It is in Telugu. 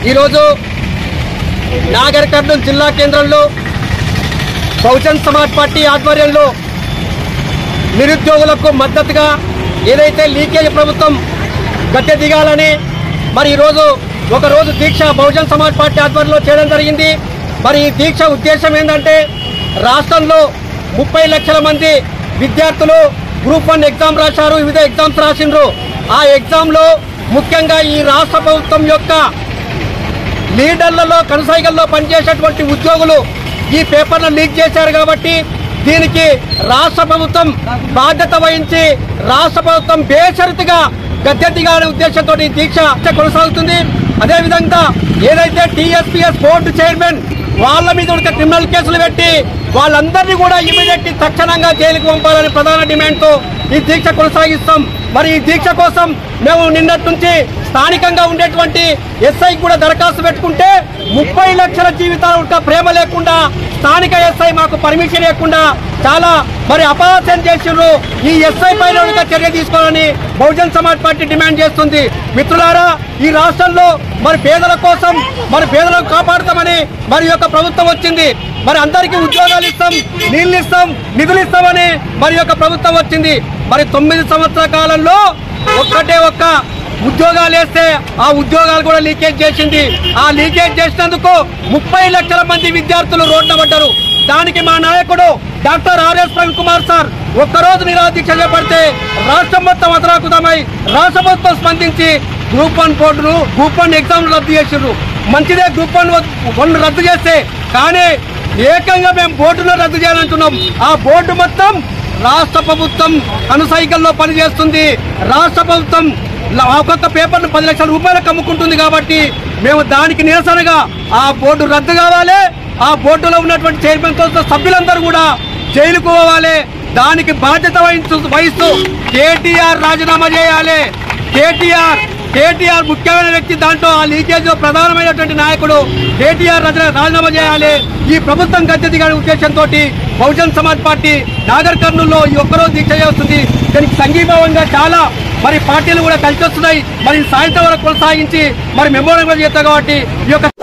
ఈరోజు నాగర్ కర్నూలు జిల్లా కేంద్రంలో బహుజన్ సమాజ్ పార్టీ ఆధ్వర్యంలో నిరుద్యోగులకు మద్దతుగా ఏదైతే లీకేజ్ ప్రభుత్వం గద్దె దిగాలని మరి ఈరోజు ఒక రోజు దీక్ష బహుజన్ సమాజ్ పార్టీ ఆధ్వర్యంలో చేయడం జరిగింది మరి ఈ దీక్ష ఉద్దేశం ఏంటంటే రాష్ట్రంలో ముప్పై లక్షల మంది విద్యార్థులు గ్రూప్ వన్ ఎగ్జామ్ రాశారు వివిధ ఎగ్జామ్స్ రాసిండ్రు ఆ ఎగ్జామ్లో ముఖ్యంగా ఈ రాష్ట్ర ప్రభుత్వం యొక్క లీడర్లలో కనసాయిగల్లో పనిచేసేటువంటి ఉద్యోగులు ఈ పేపర్ను లీక్ చేశారు కాబట్టి దీనికి రాష్ట్ర ప్రభుత్వం బాధ్యత వహించి రాష్ట్ర ప్రభుత్వం బేషరతుగా గద్దె దిగాలనే ఉద్దేశంతో ఈ దీక్ష కొనసాగుతుంది అదేవిధంగా ఏదైతే టీఎస్పీఎస్ బోర్డు చైర్మన్ వాళ్ళ మీద ఒక క్రిమినల్ కేసులు పెట్టి వాళ్ళందరినీ కూడా ఇమీడియట్ తక్షణంగా జైలుకు పంపాలని ప్రధాన డిమాండ్తో ఈ దీక్ష కొనసాగిస్తాం మరి ఈ దీక్ష కోసం మేము నిన్నటి నుంచి స్థానికంగా ఉండేటువంటి ఎస్ఐ కూడా దరఖాస్తు పెట్టుకుంటే ముప్పై లక్షల జీవితాలు ఒక ప్రేమ లేకుండా స్థానిక ఎస్ఐ మాకు పర్మిషన్ ఇవ్వకుండా చాలా మరి అపహాస్యం చేసిండ్రు ఈ ఎస్ఐ పైన కూడా చర్య తీసుకోవాలని బహుజన్ సమాజ్ పార్టీ డిమాండ్ చేస్తుంది మిత్రులారా ఈ రాష్ట్రంలో మరి పేదల కోసం మరి పేదలను కాపాడుతామని మరి యొక్క ప్రభుత్వం వచ్చింది మరి అందరికీ ఉద్యోగాలు ఇస్తాం నీళ్లు ఇస్తాం నిధులు ఇస్తామని మరి యొక్క ప్రభుత్వం వచ్చింది మరి తొమ్మిది సంవత్సరాల కాలంలో ఒక్కటే ఒక్క ఉద్యోగాలు వేస్తే ఆ ఉద్యోగాలు కూడా లీకేజ్ చేసింది ఆ లీకేజ్ చేసినందుకు ముప్పై లక్షల మంది విద్యార్థులు రోడ్డు పడ్డారు దానికి మా నాయకుడు doctor RS Praveen Kumar sir ఒక్కరోజు నిరాదీక్ష చేపడితే రాష్ట్రం మొత్తం అతరాకుతమై రాష్ట్ర ప్రభుత్వం స్పందించి గ్రూప్ వన్ బోర్డును గ్రూప్ వన్ ఎగ్జామ్ రద్దు చేసిండ్రు మంచిదే గ్రూప్ వన్ వన్ రద్దు చేస్తే కానీ ఏకంగా మేము బోర్డును రద్దు చేయాలంటున్నాం ఆ బోర్డు మొత్తం రాష్ట్ర ప్రభుత్వం అనుసైకల్లో పనిచేస్తుంది రాష్ట్ర ప్రభుత్వం ల- ఒక్కొక్క పేపర్ను పది లక్షల రూపాయలకు అమ్ముకుంటుంది కాబట్టి మేము దానికి నిరసనగా ఆ బోర్డు రద్దు కావాలి ఆ బోర్డులో ఉన్నటువంటి చైర్మన్ తో సభ్యులందరూ కూడా జైలుకు పోవాలి దానికి బాధ్యత వహిస్తూ వహిస్తూ కేటీఆర్ రాజీనామా చేయాలి కేటీఆర్ కేటీఆర్ ముఖ్యమైన వ్యక్తి దాంట్లో ఆ లీకేజ్ లో ప్రధానమైనటువంటి నాయకుడు కేటీఆర్ రచన రాజీనామా చేయాలి ఈ ప్రభుత్వం గద్దె దిగాడే ఉద్దేశంతో బహుజన్ సమాజ్ పార్టీ నాగర్ కర్నూలులో ఈ ఒక్కరోజు దీక్ష చేస్తుంది దానికి సంఘీభావంగా చాలా మరి పార్టీలు కూడా కలిసి వస్తున్నాయి మరి సాయంత్రం వరకు కొనసాగించి మరి మెమోరియల్ చేస్తాం కాబట్టి ఈ యొక్క